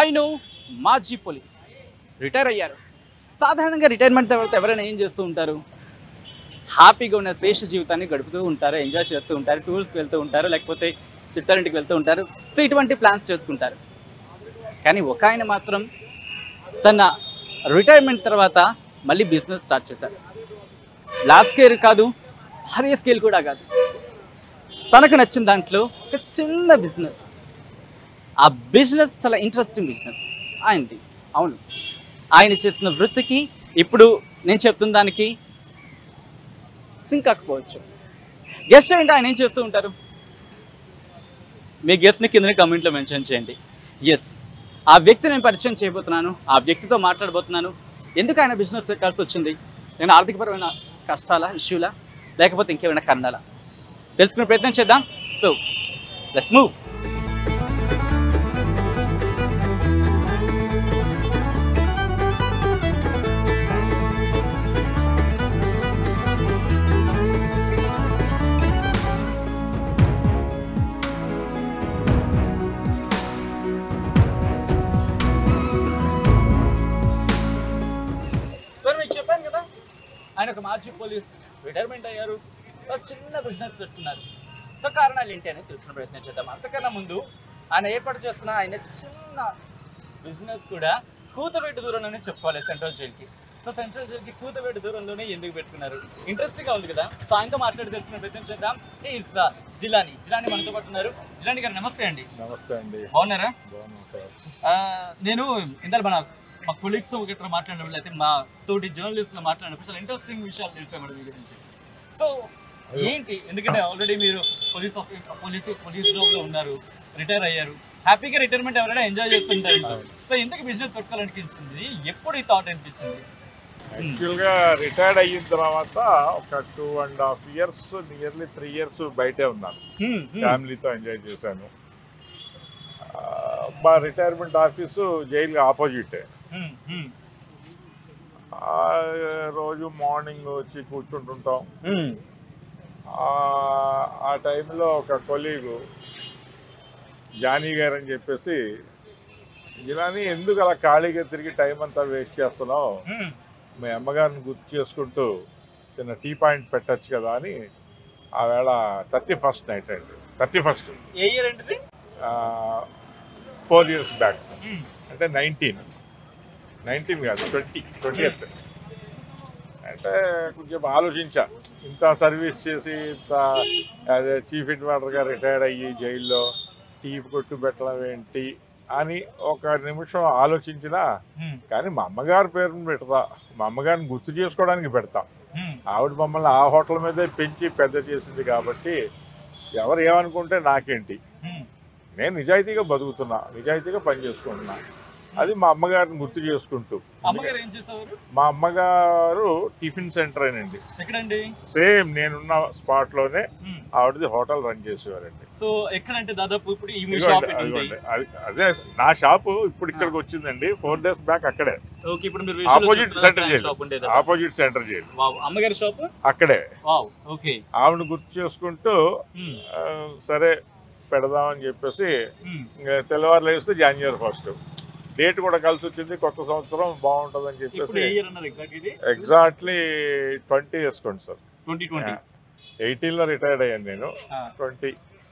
Wine మాజీ police retire అయ్యారు సాధారణంగా రిటైర్మెంట్ తర్వాత ఎవరైనా ఏం చేస్తూ ఉంటారు హ్యాపీగా ఉన్న శేష జీవితాన్ని గడుపుతూ ఉంటారు ఎంజాయ్ చేస్తూ ఉంటారు టూర్స్కి వెళ్తూ ఉంటారు లేకపోతే చిత్తారింటికి వెళ్తూ ఉంటారు సో ఇటువంటి ప్లాన్స్ చేసుకుంటారు కానీ ఒక ఆయన మాత్రం తన రిటైర్మెంట్ తర్వాత మళ్ళీ బిజినెస్ స్టార్ట్ చేశారు లాస్ట్ స్కేల్ కాదు హై స్కేల్ కూడా కాదు తనకు నచ్చిన దాంట్లో ఒక చిన్న బిజినెస్ ఆ బిజినెస్ చాలా ఇంట్రెస్టింగ్ బిజినెస్ ఆయనది అవును ఆయన చేసిన వృత్తికి ఇప్పుడు నేను చెప్తున్న దానికి సింక్ కాకపోవచ్చు గెస్ట్ ఏంటి ఆయన ఏం చేస్తూ ఉంటారు మీ గెస్ట్ని కింద కమెంట్లో మెన్షన్ చేయండి ఎస్ ఆ వ్యక్తి నేను పరిచయం చేయబోతున్నాను ఆ వ్యక్తితో మాట్లాడబోతున్నాను ఎందుకు ఆయన బిజినెస్ పెట్టాల్సి వచ్చింది నేను ఆర్థికపరమైన కష్టాలా ఇష్యూలా లేకపోతే ఇంకేమైనా కారణాలా తెలుసుకునే ప్రయత్నం చేద్దాం సో లెట్స్ మూవ్ సార్ మీకు చెప్పాను కదా ఆయన ఒక మాజీ పోలీస్ రిటైర్మెంట్ అయ్యారు ఒక చిన్న బిజినెస్ పెట్టుకున్నారు సో కారణాలు ఏంటి అని తెలుసుకునే ప్రయత్నం చేద్దాం అంతకన్నా ముందు ఆయన ఏర్పాటు చేస్తున్న ఆయన చిన్న బిజినెస్ కూడా కూతవేటు దూరంలోనే చెప్పుకోవాలి సెంట్రల్ జైల్కి సో సెంట్రల్ జైల్కి కూతవేటు దూరంలోనే ఎందుకు పెట్టుకున్నారు ఇంట్రెస్టింగ్గా ఉంది కదా సో ఆయనతో మాట్లాడి తెలుసుకునే ప్రయత్నం చేద్దాం ఈజ్ జిలాని జిలాని మనతో పాటు ఉన్నారు జిలాని గారు నమస్తే అండి నమస్తే అండి బాగున్నారా బాగున్నాం సార్ ఆ, నేను ఇందాక మన మా కొలీగ్స్ ఒకటి మాట్లాడినప్పుడు అయితే మా తోటి జర్నలిస్ట్లో మాట్లాడినప్పుడు చాలా ఇంట్రెస్టింగ్ విషయాలు తెలిసాయి మేడం మీ గురించి సో ఏంటి ఎందుకంటే ఆల్రెడీ మీరు పోలీస్ పోలీస్ పోలీస్ జాబ్లో ఉన్నారు రిటైర్ అయ్యారు హ్యాపీగా రిటైర్మెంట్ ఎవరైనా ఎంజాయ్ చేస్తుంటారు సో ఎందుకు బిజినెస్ పెట్టుకోవాలనిపించింది ఎప్పుడు ఈ థాట్ అనిపించింది యాక్చువల్గా రిటైర్డ్ అయిన తర్వాత ఒక two and half years nearly three years బయటే ఉన్నాను హ్మ్, హ్మ్, ఫ్యామిలీతో ఎంజాయ్ చేశాను ఆ, మా రిటైర్మెంట్ ఆఫీసు జైలు ఆపోజిటే హ్మ్, హ్మ్, ఆ, రోజు మార్నింగ్ వచ్చి కూర్చుంటుంటాం హ్మ్, ఆ, ఆ టైంలో ఒక కొలీగు జానీ గారు అని చెప్పేసి ఇలాని ఎందుకు అలా ఖాళీగా తిరిగి టైం అంతా వేస్ట్ చేస్తున్నావు హ్మ్. మీ అమ్మగారిని గుర్తు చేసుకుంటూ చిన్న టీ పాయింట్ పెట్టచ్చు కదా అని ఆ వేళ థర్టీ ఫస్ట్ నైట్ అండి థర్టీ ఫస్ట్ ఏ ఇయర్ ఏంటిది ఫోర్ ఇయర్స్ బ్యాక్ హ్మ్, అంటే నైన్టీన్ నైన్టీన్ కాదు ట్వంటీ ట్వంటీ ఎయిత్ అంటే కొంచెం ఆలోచించా ఇంత సర్వీస్ చేసి ఇంత అదే చీఫ్ ఇన్వార్డర్గా రిటైర్డ్ అయ్యి జైల్లో టీ కొట్టు పెట్టడం ఏంటి అని ఒక నిమిషం ఆలోచించినా హ్మ్, కానీ మా అమ్మగారి పేరుని పెడతా మా అమ్మగారిని గుర్తు చేసుకోవడానికి పెడతా హ్మ్, ఆవిడ మమ్మల్ని ఆ హోటల్ మీదే పెంచి పెద్ద చేసింది కాబట్టి ఎవరు ఏమనుకుంటే నాకేంటి హ్మ్. నేను నిజాయితీగా బతుకుతున్నా నిజాయితీగా పని చేసుకుంటున్నా అది మా అమ్మగారిని గుర్తు చేసుకుంటూ అమ్మగారు ఏం చేసేవారు మా అమ్మగారు టిఫిన్ సెంటర్ అండి ఎక్కడండి సేమ్ నేనున్న స్పాట్ లోనే హ్మ్. ఆవిడది హోటల్ రన్ చేసేవారండి సో ఎక్కడంటే దాదాపు ఇప్పుడు ఈ మీ ఇదిగోండి, షాప్ ఎక్కడ ఉంటాయి అదిగోండి. అది- అదే నా షాపు ఇప్పుడు ఇక్కడికి వచ్చిందండి ఫోర్ డేస్ బ్యాక్ అక్కడే ఓకే ఇప్పుడు మీరు ఆపోజిట్ సెంటర్ జైలు షాప్ ఉండేది ఆపోజిట్ సెంటర్ జైలు వావ్ అమ్మగారి షాప్ అక్కడే వావ్ ఓకే ఆవిడ గుర్తు చేసుకుంటూ హ్మ్, ఆ, సరే పెడదామని చెప్పేసి హ్మ్. ఇంకా తెల్లవారులు వేస్తే జనవరి ఫస్ట్ డేట్ కూడా కలిసి వచ్చింది కొత్త సంవత్సరం బాగుంటుందని ఇప్పుడు చెప్పేసి ఏ ఇయర్ అన్నారు ఎగ్జాక్ట్ ఇది ఎగ్జాక్ట్లీ ట్వంటీ వేసుకోండి సార్ ట్వంటీ ట్వంటీ ఎయిటీన్లో రిటైర్డ్ అయ్యాను నేను ట్వంటీ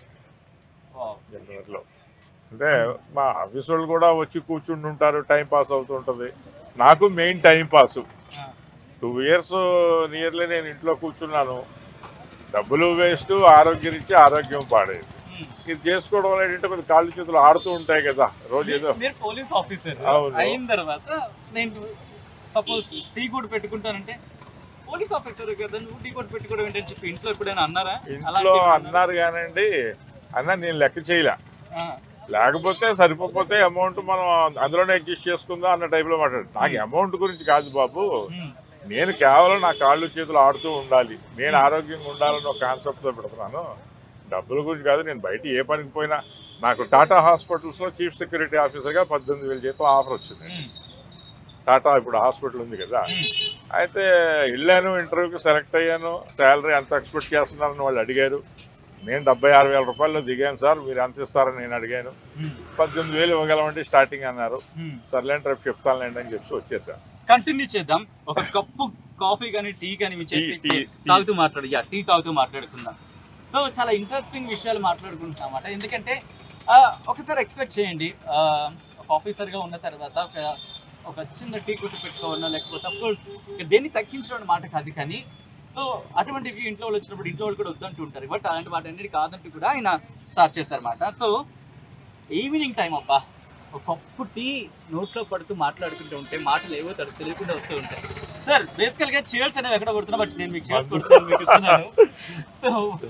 జనవరిలో అంటే మా ఆఫీస్ వాళ్ళు కూడా వచ్చి కూర్చుంటుంటారు ఉంటారు టైం పాస్ అవుతుంటుంది నాకు main time pass two years nearly నేను ఇంట్లో కూర్చున్నాను డబ్బులు వేస్ట్ ఆరోగ్యం ఇచ్చి ఆరోగ్యం పాడేది ఇది చేసుకోవడం వల్ల ఏంటంటే కొంచెం కాళ్ళు చేతులు ఆడుతూ ఉంటాయి కదా రోజు ఏదో మీరు పోలీస్ ఆఫీసర్ అవును. అయిన తర్వాత నేను సపోజ్ టీ కూడా పెట్టుకుంటానంటే పోలీస్ ఆఫీసర్ కదా నువ్వు టీ కూడా పెట్టుకోవడం ఏంటని చెప్పి ఇంట్లో ఎప్పుడైనా అన్నారా ఇంట్లో అలాంటివి ఏమన్నా అన్నారు కానండి అన్న నేను లెక్క చేయలే ఆ, లేకపోతే సరిపోతే అమౌంట్ మనం అందులోనే అడ్జస్ట్ చేసుకుందాం అన్న టైప్లో మాట్లాడు నాకు అమౌంట్ గురించి కాదు బాబు హ్మ్, నేను కేవలం నా కాళ్ళు చేతులు ఆడుతూ ఉండాలి నేను ఆరోగ్యంగా ఉండాలని ఒక కాన్సెప్ట్తో పెడుతున్నాను డబ్బుల గురించి కాదు నేను బయట ఏ పనికి పోయినా నాకు టాటా హాస్పిటల్స్లో చీఫ్ సెక్యూరిటీ ఆఫీసర్గా పద్దెనిమిది వేల జీతం ఆఫర్ వచ్చింది హ్మ్, టాటా ఇప్పుడు హాస్పిటల్ ఉంది కదా హ్మ్, అయితే వెళ్ళాను ఇంటర్వ్యూకి సెలెక్ట్ అయ్యాను శాలరీ ఎంత ఎక్స్పెక్ట్ చేస్తున్నారని వాళ్ళు అడిగారు నేను డెబ్బై ఆరు వేల రూపాయలు దిగాను సార్ మీరు ఎంత ఇస్తారని నేను అడిగాను పద్దెనిమిది వేలు ఇవ్వగలమంటే స్టార్టింగ్ అన్నారు సర్లేండి రేపు చెప్తానులేండి అని చెప్పి వచ్చేసా కంటిన్యూ చేద్దాం ఒక కప్పు కాఫీ కానీ టీ కానీ మీ టీ చేతికి టీ టీ తాగుతూ మాట్లాడు యా టీ తాగుతూ మాట్లాడుకుందాం సో చాలా ఇంట్రెస్టింగ్ విషయాలు మాట్లాడుకుంటున్నాం అన్నమాట ఎందుకంటే ఆ, ఒకసారి ఎక్స్పెక్ట్ చేయండి ఆ, ఒక ఆఫీసర్గా ఉన్న తర్వాత ఒక ఒక చిన్న టీ కొట్టు పెట్టుకోవాలన్నా లేకపోతే అఫ్కోర్స్ దేన్ని తగ్గించడం మాట కాదు కానీ సో అటువంటివి ఇంట్లో వాళ్ళు వచ్చినప్పుడు ఇంట్లో వాళ్ళు కూడా వద్దంటూ ఉంటారు బట్ అలాంటి వాటి అన్నిటి కాదంటూ కూడా ఆయన స్టార్ట్ చేశారన్నమాట సో ఈవినింగ్ టైం అబ్బా ఒక కప్పు టీ నోట్లో పడుతూ మాట్లాడుకుంటూ ఉంటే మాటలు ఏవో తడు తెలియకుండా వస్తూ ఉంటాయి సార్ బేసికల్ గా చీర్స్ అనేవి ఎక్కడ కొడుతున్నా బట్ నేను మీకు చీర్స్ కొడుతున్నాను మీకు ఇస్తున్నాను సో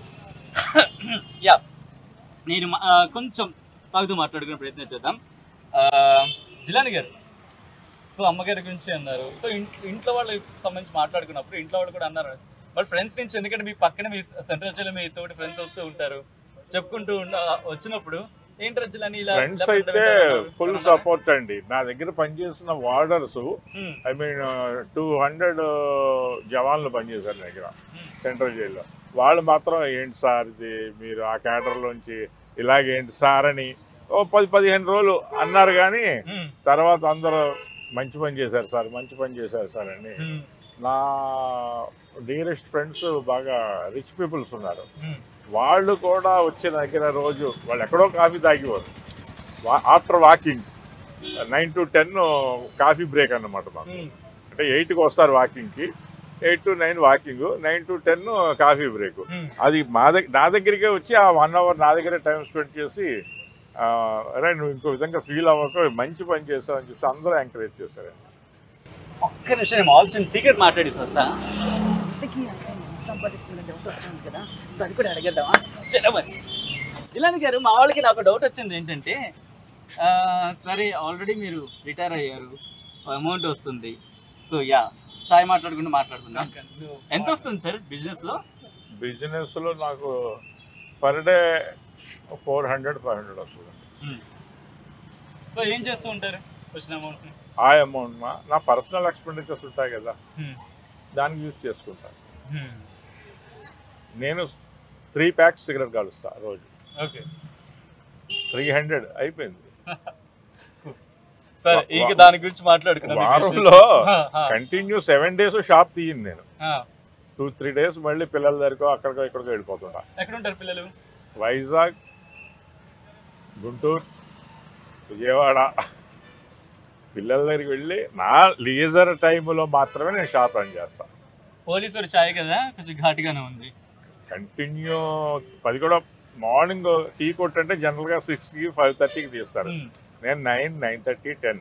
యా నేను మా- ఆ, కొంచెం తాగుతూ మాట్లాడుకునే ప్రయత్నం చేద్దాం ఆ, జిలాని గారు సో అమ్మగారి గురించి అన్నారు సో ఇన్- ఇంట్లో వాళ్ళకి సంబంధించి మాట్లాడుకున్నప్పుడు ఇంట్లో వాళ్ళు కూడా అన్నారు మరి ఫ్రెండ్స్ నుంచి ఎందుకంటే మీ పక్కన మీ సెంట్రల్ జిల్లా మీ తోటి ఫ్రెండ్స్ వస్తూ ఉంటారు చెప్పుకుంటూ ఉండ వచ్చినప్పుడు ఏంటి జిల్లాని ఇలా ఫ్రెండ్స్ ఇలా అయితే పెట్టారు? ఫుల్ అన్నారా? సపోర్ట్ అండి నా దగ్గర పనిచేసిన వార్డర్స్ హ్మ్, ఐ మీన్ టూ హండ్రెడ్ జవాన్లు పనిచేశారు నా దగ్గర హ్మ్, సెంట్రల్ జైల్లో వాళ్ళు మాత్రం ఏంటి సార్ ఇది మీరు ఆ క్యాడర్లోంచి ఇలాగేంటి సార్ అని ఓ పది పదిహేను రోజులు అన్నారు కానీ హ్మ్, తర్వాత అందరూ మంచి పని చేశారు సార్ మంచి పని చేశారు సార్ అని హ్మ్, నా డియరెస్ట్ ఫ్రెండ్స్ బాగా రిచ్ పీపుల్స్ ఉన్నారు హ్మ్. వాళ్ళు కూడా వచ్చిన దగ్గర రోజు వాళ్ళు ఎక్కడో కాఫీ తాగేవారు after walking nine to ten coffee break అన్నమాట మాకు హ్మ్, అంటే ఎయిట్కి వస్తారు వాకింగ్కి eight to nine walking nine to ten coffee break హ్మ్. అది మా దగ్గర నా దగ్గరికే వచ్చి ఆ వన్ అవర్ నా దగ్గరే టైం స్పెండ్ చేసి ఆ, అరే నువ్వు ఇంకో విధంగా ఫీల్ అవ్వక మంచి పని చేస్తావు అని చెప్పి అందరూ ఎంకరేజ్ చేశారు ఒక్క నిమిషం నేను ఆల్సిన సీక్రెట్ మాట్లాడి వస్తా సంపాదిస్తున్న డౌట్ వస్తుంది కదా సో అది కూడా అడిగేద్దామా చలో మరి జిలాని గారు మా వాళ్ళకి నాకు డౌట్ వచ్చింది ఏంటంటే ఆ, సరే ఆల్రెడీ మీరు రిటైర్ అయ్యారు అమౌంట్ వస్తుంది సో యా షాయ్ మాట్లాడుకుంటూ మాట్లాడుకుందాం ఎంత వస్తుంది సార్ బిజినెస్ లో బిజినెస్లో నాకు per day four hundred five hundred వస్తుంది సో ఏం చేస్తూ ఉంటారు వచ్చిన అమౌంట్ ఆ అమౌంట్ మా నా పర్సనల్ ఎక్స్పెండిచర్స్ ఉంటాయి కదా దానికి యూజ్ చేసుకుంటాను నేను త్రీ ప్యాక్స్ సిగరెట్ కాలుస్తా రోజు ఓకే త్రీ హండ్రెడ్ అయిపోయింది సరే ఇక దాని గురించి మాట్లాడుకున్నాం వారంలో కంటిన్యూ సెవెన్ డేస్ షాప్ తీయను నేను టూ త్రీ డేస్ మళ్ళీ పిల్లల దగ్గరకో అక్కడికో ఇక్కడికో వెళ్ళిపోతుంటా ఎక్కడ ఉంటారు పిల్లలు వైజాగ్ గుంటూరు విజయవాడ పిల్లల దగ్గరికి వెళ్ళి నా లీజర్ టైంలో మాత్రమే నేను షాప్ రన్ చేస్తాను పోలీసు వారు చాయ్ కదా కొంచెం ఘాటుగానే ఉంది కంటిన్యూ పది కూడా మార్నింగ్ టీ కొట్టంటే జనరల్గా సిక్స్కి ఫైవ్ థర్టీకి తీస్తారు మ్మ్. నేను నైన్ నైన్ థర్టీ టెన్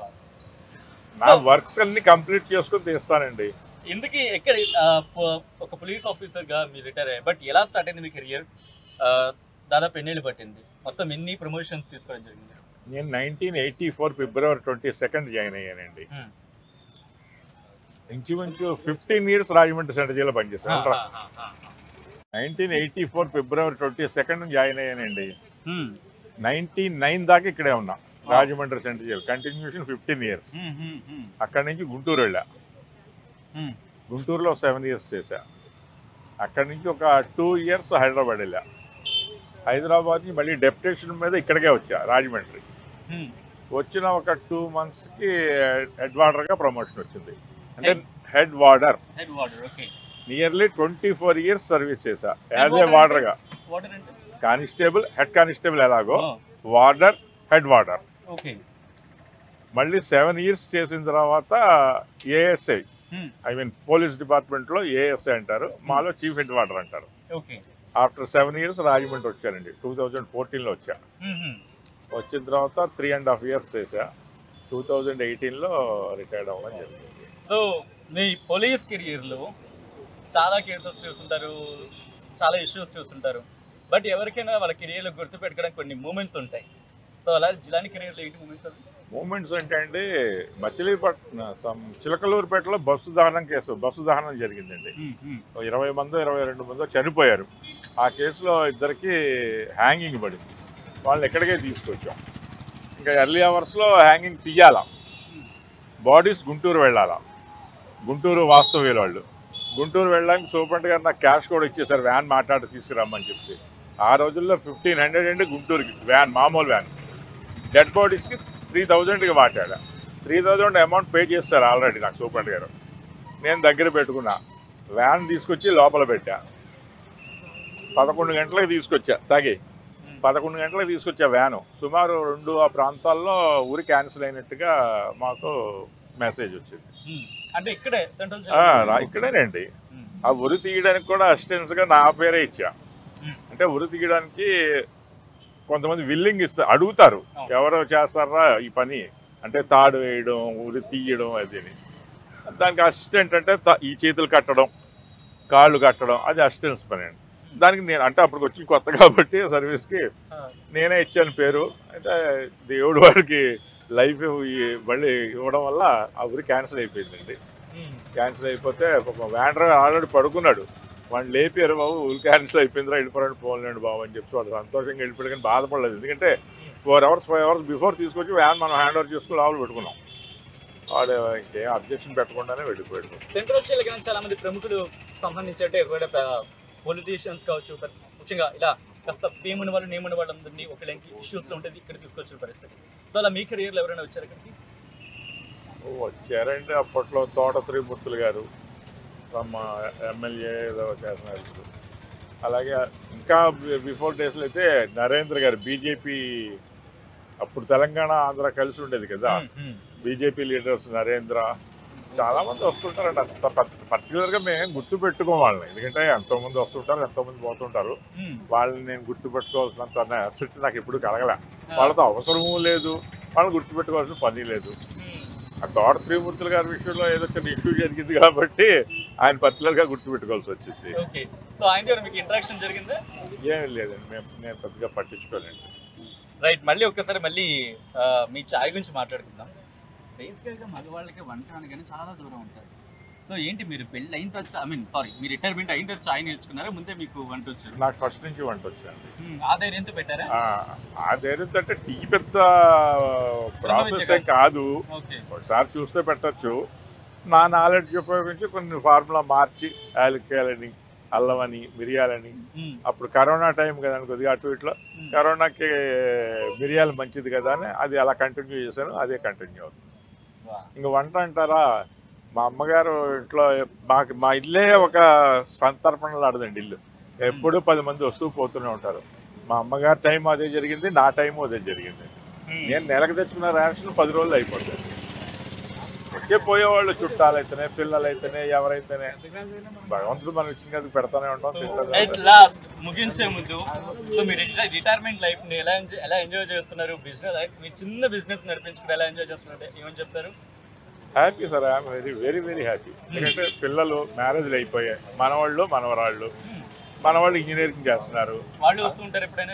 నా So- వర్క్స్ అన్ని కంప్లీట్ చేసుకుని తీస్తానండి ఎందుకు ఎక్కడ ఆ, ప- ఒక పోలీస్ ఆఫీసర్ గా మీరు రిటైర్ అయ్యారు బట్ ఎలా స్టార్ట్ అయింది మీ కెరియర్ దాదాపు ఎన్నేళ్ళు పట్టింది మొత్తం ఎన్ని ప్రమోషన్స్ తీసుకోవడం జరిగింది నేను నైన్టీన్ ఎయిటీ ఫోర్ ఫిబ్రవరి ట్వంటీ సెకండ్ జాయిన్ అయ్యానండి Hmm. ఇంచుమించు ఫిఫ్టీన్ ఇయర్స్ రాజమండ్రి సెంటర్ జైల్లో పనిచేశాను నైన్టీన్ ఎయిటీ ఫోర్ ఫిబ్రవరి ట్వంటీ సెకండ్ జాయిన్ అయ్యానండి Hmm. నైన్టీ నైన్ దాకా ఇక్కడే ఉన్నా Rajahmundry centre jail continuation fifteen years Hmm, hmm, hmm. అక్కడి నుంచి గుంటూరు వెళ్ళా Hmm. గుంటూరులో సెవెన్ ఇయర్స్ చేశా అక్కడి నుంచి ఒక టూ ఇయర్స్ హైదరాబాద్ వెళ్ళా హైదరాబాద్ నుంచి మళ్ళీ డెప్యుటేషన్ మీద ఇక్కడికే వచ్చా రాజమండ్రి Hmm. వచ్చిన ఒక టూ మంత్స్కి హెడ్ వార్డర్గా ప్రమోషన్ వచ్చింది అంటే head warder head water okay nearly twenty four years service చేశా యాజ్ ఏ warder వార్డర్గా వాటర్ అంటే కానిస్టేబుల్ హెడ్ కానిస్టేబుల్ ఎలాగో Oh, warder head warder okay మళ్ళీ సెవెన్ ఇయర్స్ చేసిన తర్వాత ASI Hmm. I mean police డిపార్ట్మెంట్లో ఏఎస్ఐ అంటారు మాలో చీఫ్ హెడ్ వార్డర్ అంటారు okay after seven years Rajahmundry వచ్చానండి టూ థౌజండ్ ఫోర్టీన్లో వచ్చా Hmm, hmm. వచ్చిన తర్వాత త్రీ అండ్ హాఫ్ ఇయర్స్ చేశా టూ థౌజండ్ ఎయిటీన్లో రిటైర్డ్ అవ్వడం జరిగింది సో మీ పోలీస్ కెరియర్లో చాలా కేసెస్ చూస్తుంటారు చాలా ఇష్యూస్ చూస్తుంటారు బట్ ఎవరికైనా వాళ్ళ కెరియర్లో గుర్తుపెట్టుకోవడానికి కొన్ని మూమెంట్స్ ఉంటాయి సో అలా జిలాని కెరియర్లో ఏంటి మూమెంట్స్ అవి మూమెంట్స్ అంటే అండి మచిలీపట్నం సమ్ చిలకలూరుపేటలో బస్సు దహనం కేసు బస్సు దహనం జరిగిందండి ఓ ఇరవై మందో ఇరవై రెండు మందో చనిపోయారు ఆ కేసులో ఇద్దరికి హ్యాంగింగ్ పడింది వాళ్ళని ఎక్కడికే తీసుకొచ్చాం ఇంకా ఎర్లీ అవర్స్లో హ్యాంగింగ్ తీయాలా బాడీస్ గుంటూరు వెళ్ళాలా గుంటూరు వాస్తవ్యుల వాళ్ళు గుంటూరు వెళ్ళడానికి సూపరింట్ గారు నాకు క్యాష్ కూడా ఇచ్చేసారు వ్యాన్ మాట్లాడి తీసుకురమ్మని చెప్పి ఆ రోజుల్లో ఫిఫ్టీన్ హండ్రెడ్ అండి గుంటూరుకి వ్యాన్ మామూలు వ్యాన్ డెడ్ బాడీస్కి త్రీ థౌజండ్కి మాట్లాడా త్రీ థౌజండ్ అమౌంట్ పే చేస్తారు ఆల్రెడీ నాకు సూపర్ గారు నేను దగ్గర పెట్టుకున్నా వ్యాన్ తీసుకొచ్చి లోపల పెట్టా పదకొండు గంటలకు తీసుకొచ్చా తాగి పదకొండు గంటలకు తీసుకొచ్చా వ్యాను సుమారు రెండు ఆ ప్రాంతాల్లో ఊరి క్యాన్సిల్ అయినట్టుగా మాకు మెసేజ్ వచ్చింది ఉమ్. అంటే ఇక్కడే సెంట్రల్ ఆ, రా- ఇక్కడేనండి ఆ ఉరి తీయడానికి కూడా assistance గా నా పేరే ఇచ్చా Hmm. అంటే ఉరి తీయడానికి కొంతమంది విల్లింగ్ ఇస్తారు అడుగుతారు అవును. ఎవరు చేస్తారా ఈ పని అంటే తాడు వేయడం ఉరి తీయడం అది దానికి అసిస్టెంట్ అంటే త- ఈ చేతులు కట్టడం కాళ్ళు కట్టడం అది అసిస్టెంట్స్ పని అండి దానికి నేను అంటే అప్పటికి వచ్చి కొత్త కాబట్టి సర్వీస్కి నేనే ఇచ్చాను పేరు అయితే దేవుడు వాడికి లైఫ్ మళ్ళీ ఇవ్వడం వల్ల ఆ ఊరి క్యాన్సిల్ అయిపోయిందండి క్యాన్సిల్ అయిపోతే వ్యాన్డర్ ఆల్రెడీ పడుకున్నాడు వాడిని లేపారు బాబు ఊరు క్యాన్సిల్ అయిపోయిందిరా వెళ్ళిపోయాడు పోలేండి బాబు అని చెప్పి వాడు సంతోషంగా వెళ్ళిపోయాడు కానీ బాధపడలేదు ఎందుకంటే four hours five hours before తీసుకొచ్చి వ్యాన్ మనం హ్యాండ్ ఓవర్ చేసుకుని లోపల పెట్టుకున్నాం వాడు ఇంకేం అబ్జెక్షన్ పెట్టకుండానే వెళ్ళిపోయాడు సెంట్రల్ వచ్చేలాగా చాలా మంది ప్రముఖులు సంబంధించి అంటే పొలిటీషియన్స్ కావచ్చు పెద్ద- ముఖ్యంగా ఇలా కాస్త ఫేమ్ ఉన్న వాళ్ళు నేమ్ ఉన్న వాళ్ళందరినీ ఒక లైన్కి ఇష్యూస్లో ఉంటుంది ఇక్కడ తీసుకొచ్చిన పరిస్థితి సో అలా మీ కెరియర్లో ఎవరైనా వచ్చారు ఇక్కడికి వచ్చారంటే అప్పట్లో తోట త్రిమూర్తులు గారు మా ఎమ్మెల్యే ఏదో చేస్తున్నారు ఇప్పుడు. అలాగే ఇంకా బిఫోర్ డేస్లో అయితే నరేంద్ర గారు బీజేపీ అప్పుడు తెలంగాణ ఆంధ్ర కలిసి ఉండేది కదా బీజేపీ లీడర్స్ నరేంద్ర చాలా మంది వస్తుంటారండి అంత పర్టికులర్గా మేము గుర్తు పెట్టుకోం వాళ్ళని ఎందుకంటే ఎంతో మంది వస్తుంటారు ఎంతో మంది పోతుంటారు వాళ్ళని నేను గుర్తు పెట్టుకోవాల్సినంత అసెట్ నాకు ఎప్పుడు కలగలే వాళ్ళతో అవసరము లేదు వాళ్ళని గుర్తు పెట్టుకోవాల్సిన పని లేదు ఆ తోట త్రిమూర్తులు గారి విషయంలో ఏదో చిన్న ఇష్యూ జరిగింది కాబట్టి ఆయన పర్టికులర్ గా గుర్తుపెట్టుకోవాల్సి వచ్చింది ఓకే సో ఆయన దగ్గర మీకు ఇంటరాక్షన్ జరిగిందా ఏం లేదండి మేము నేను పెద్దగా పట్టించుకోలేండి రైట్ మళ్ళీ ఒక్కసారి మళ్ళీ ఆ, మీ చాయ్ గురించి మాట్లాడుకుందాం బేసికల్గా మగవాళ్ళకి వంట అనగానే చాలా దూరం ఉంటారు సో ఏంటి మీరు పెళ్ళి అయిన తర్వాత ఐ మీన్ సారీ మీ రిటైర్మెంట్ అయిన తర్వాత చాయ్ నేర్చుకున్నారా ముందే మీకు వంట వచ్చారు నాకు ఫస్ట్ నుంచి వంట వచ్చింది ఆ ధైర్యంతో పెట్టారా ఆ ధైర్యం అంటే టీ పెద్ద ప్రాసెస్ ఏం కాదు ఓకే ఒకసారి చూస్తే పెట్టచ్చు నా నాలెడ్జ్ ఉపయోగించి కొన్ని ఫార్ములా మార్చి యాలక్కాయలని అల్లమని మిరియాలని అప్పుడు కరోనా టైం కదండి కొద్దిగా అటు ఇట్లా కరోనాకి మిరియాలు మంచిది కదా అని అది అలా కంటిన్యూ చేశాను అదే కంటిన్యూ అవుతుంది ఇంక వంట అంటారా మా అమ్మగారు ఇంట్లో మాకు మా ఇల్లే ఒక సంతర్పణలు ఆడదండి ఇల్లు ఎప్పుడూ పది మంది వస్తూ పోతూనే ఉంటారు మా అమ్మగారి టైం అదే జరిగింది నా టైం అదే జరిగింది నేను నెలకు తెచ్చుకున్న రేషన్ పది రోజులు అయిపోతుంది వచ్చే పోయేవాళ్ళు చుట్టాలైతేనే పిల్లలైతేనే ఎవరైతేనే భగవంతుడు మనం ఇచ్చిన కదా పెడతానే ఉంటాం తింటానే అట్ ఉంటాం. లాస్ట్ ముగించే ముందు సో మీరు రిటైర్మెంట్ లైఫ్ ని ఎలా ఎంజాయ్ ఎలా ఎంజాయ్ చేస్తున్నారు బిజినెస్ మీ చిన్న బిజినెస్ నడిపించుకుని ఎలా ఎంజాయ్ చేస్తున్నారు ఏమని చెప్తారు happy sir I'm very very very happy ఎందుకంటే పిల్లలు మ్యారేజ్లు అయిపోయాయి మనవాళ్ళు మనవరాళ్ళు మనవాళ్ళు ఇంజనీరింగ్ చేస్తున్నారు వాళ్ళు వస్తూ ఉంటారు ఎప్పుడైనా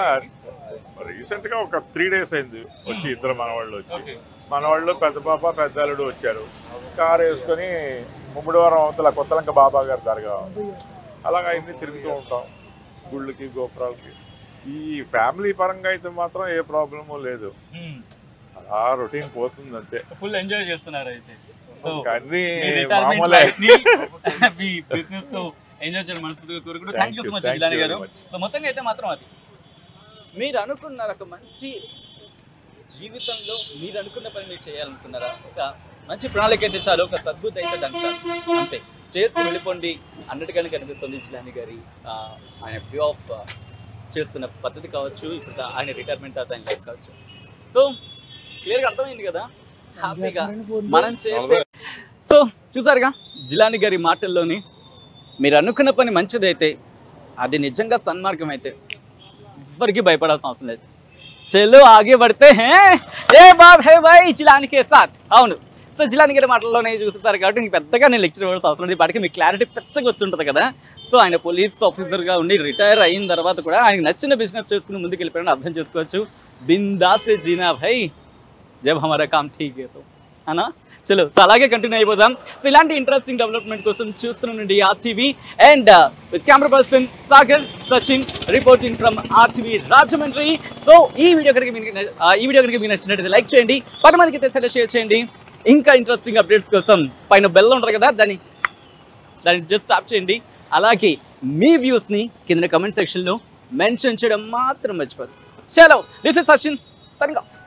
రీసెంట్ గా ఒక త్రీ డేస్ అయింది వచ్చి ఇద్దరు మనవాళ్ళు వచ్చి ఓకే మనవాళ్ళు పెద్ద పాప పెద్ద అల్లుడు వచ్చారు కారు వేసుకొని ముమ్మడివారం అవతల కొత్తలంక బాబా గారి దర్గా ఉంది. అలాగ అన్ని తిరుగుతూ ఉంటాం గుళ్ళకి గోపురాలకి ఈ ఫ్యామిలీ పరంగా అయితే మాత్రం ఏ ప్రాబ్లము లేదు అలా రొటీన్ పోతుంది అంతే ఫుల్ ఎంజాయ్ చేస్తున్నారు అయితే సో ఇంకా అన్ని మీ రిటైర్మెంట్ మామూలే లైఫ్ ని మీ బిజినెస్ తో ఎంజాయ్ చేయాలని మనస్ఫూర్తిగా కోరుకుంటూ thank you so much Jilani గారు సో మొత్తంగా అయితే మాత్రం అది మీరు అనుకున్నారు ఒక మంచి జీవితంలో మీరు అనుకున్న పని మీరు చేయాలనుకున్నారా ఒక మంచి ప్రణాళిక అయితే చాలు ఒక సద్బుద్ధి అయితే దానికి చాలు అంతే చేసుకుని వెళ్ళిపోండి అన్నట్టుగానే కనిపిస్తుంది జిలాని గారి ఆ, ఆయన వ్యూ ఆఫ్ చేస్తున్న పద్ధతి కావచ్చు ఇప్పుడు దా- ఆయన రిటైర్మెంట్ తర్వాత ఆయన లైఫ్ కావచ్చు సో క్లియర్గా అర్థమైంది కదా హ్యాపీగా మనం చేసే సో చూసారుగా జిలాని గారి మాటల్లోని మీరు అనుకున్న పని మంచిదైతే అది నిజంగా సన్మార్గం అయితే ఎవ్వరికి భయపడాల్సిన అవసరం లేదు చలో ఆగే పడితే హే ఏ బాబ్ హే భాయ్ జిలాని కే సాత్ అవును సో జిలాని గారి మాటల్లోనే చూస్తారు కాబట్టి ఇంక పెద్దగా నేను లెక్చర్ ఇవ్వాల్సిన అవసరం లేదు వాటికి మీకు క్లారిటీ పెద్దగా వచ్చి ఉంటుంది కదా సో ఆయన పోలీస్ ఆఫీసర్గా ఉండి రిటైర్ అయిన తర్వాత కూడా ఆయనకు నచ్చిన బిజినెస్ చేసుకుని ముందుకు వెళ్ళిపోయాడని అర్థం చేసుకోవచ్చు బిందాసే జీనా భాయ్ జబ్ హమారా కామ్ ఠీక్ హై తో అనా చలో సో అలాగే కంటిన్యూ అయిపోదాం సో ఇలాంటి ఇంట్రెస్టింగ్ డెవలప్మెంట్ కోసం చూస్తున్నానండి RTV and with camera person Sagar Sachin reporting from RTV Rajahmundry so ఈ వీడియో కనుక మీకు న- ఆ, ఈ వీడియో కనుక మీకు నచ్చినట్లయితే లైక్ చేయండి పది మందికి తెలిసేలా షేర్ చేయండి ఇంకా ఇంట్రెస్టింగ్ అప్డేట్స్ కోసం పైన బెల్ ఉంటుంది కదా దాన్ని దాన్ని జస్ట్ స్టాప్ చేయండి అలాగే మీ వ్యూస్ని కింద కమెంట్ సెక్షన్లో మెన్షన్ చేయడం మాత్రం మర్చిపోదు చలో దిస్ ఇస్ సచిన్ సరిగా